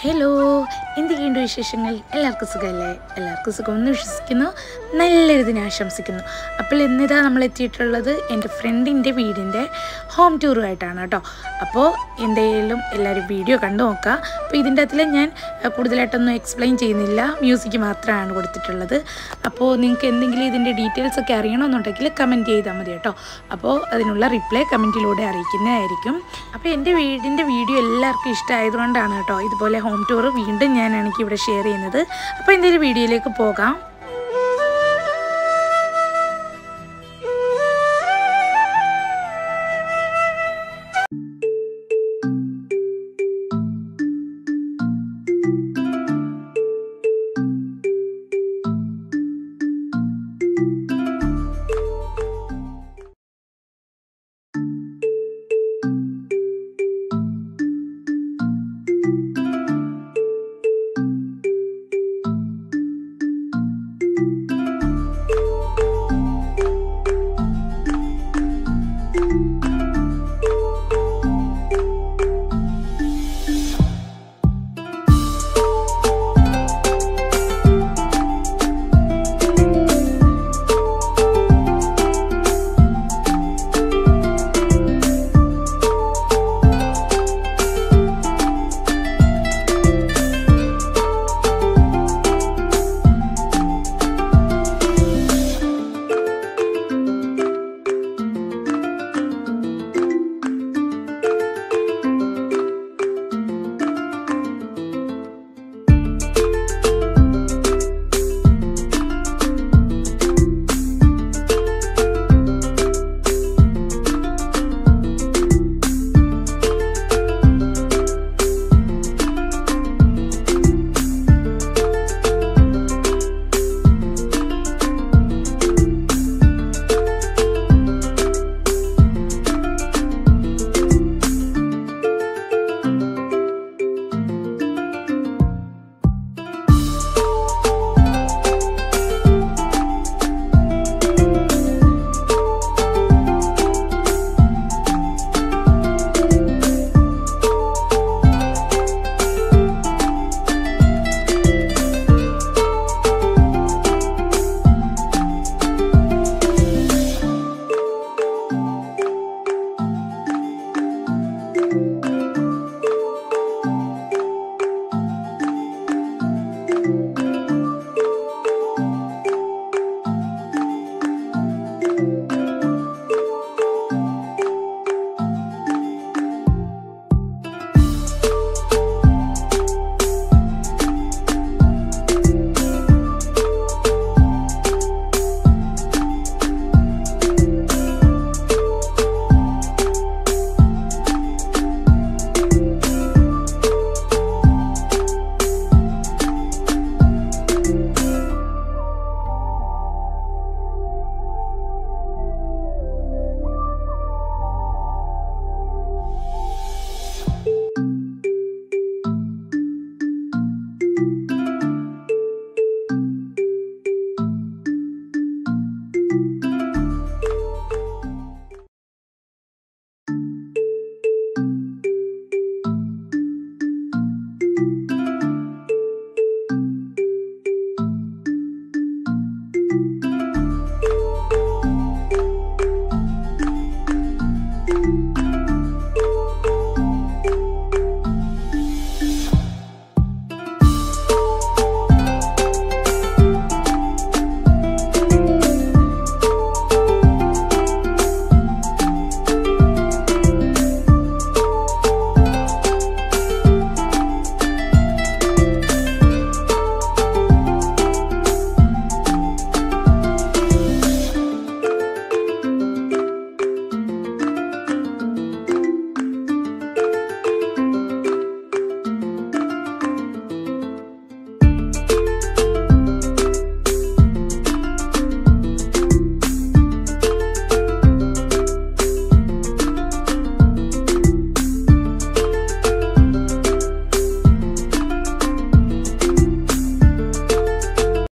hello എന്തൊക്കെയുണ്ട് വിശേഷങ്ങൾ എല്ലാവർക്കും സുഖമല്ലേ എല്ലാവർക്കും സുഖമെന്ന് വിശ്വസിക്കുന്നു നല്ലൊരു ദിനം ആശംസിക്കുന്നു അപ്പോൾ ഇന്നിതാ നമ്മൾ എത്തിയിട്ടുള്ളത് എൻ്റെ ഫ്രണ്ടിൻ്റെ വീടിൻ്റെ ഹോം ടൂറുമായിട്ടാണ് കേട്ടോ അപ്പോൾ എന്തായാലും എല്ലാവരും വീഡിയോ കണ്ടു നോക്കുക അപ്പോൾ ഇതിൻ്റെ അകത്തിൽ ഞാൻ അഹ്, കൂടുതലായിട്ടൊന്നും എക്സ്പ്ലെയിൻ ചെയ്യുന്നില്ല മ്യൂസിക് മാത്രമാണ് കൊടുത്തിട്ടുള്ളത് അപ്പോൾ നിങ്ങൾക്ക് എന്തെങ്കിലും ഇതിൻ്റെ ഡീറ്റെയിൽസ് ഒക്കെ അറിയണമെന്നുണ്ടെങ്കിൽ കമൻറ്റ് ചെയ്താൽ മതി കേട്ടോ അപ്പോൾ അതിനുള്ള റിപ്ലൈ കമൻറ്റിലൂടെ അറിയിക്കുന്നതായിരിക്കും അപ്പോൾ എൻ്റെ വീടിൻ്റെ വീഡിയോ എല്ലാവർക്കും ഇഷ്ടമായതുകൊണ്ടാണ് കേട്ടോ ഇതുപോലെ ഹോം ടൂർ വീണ്ടും ഞാനാണെങ്കിൽ ഇവിടെ ഷെയർ ചെയ്യുന്നത് അപ്പോൾ എൻ്റെ ഒരു വീഡിയോയിലേക്ക് പോകാം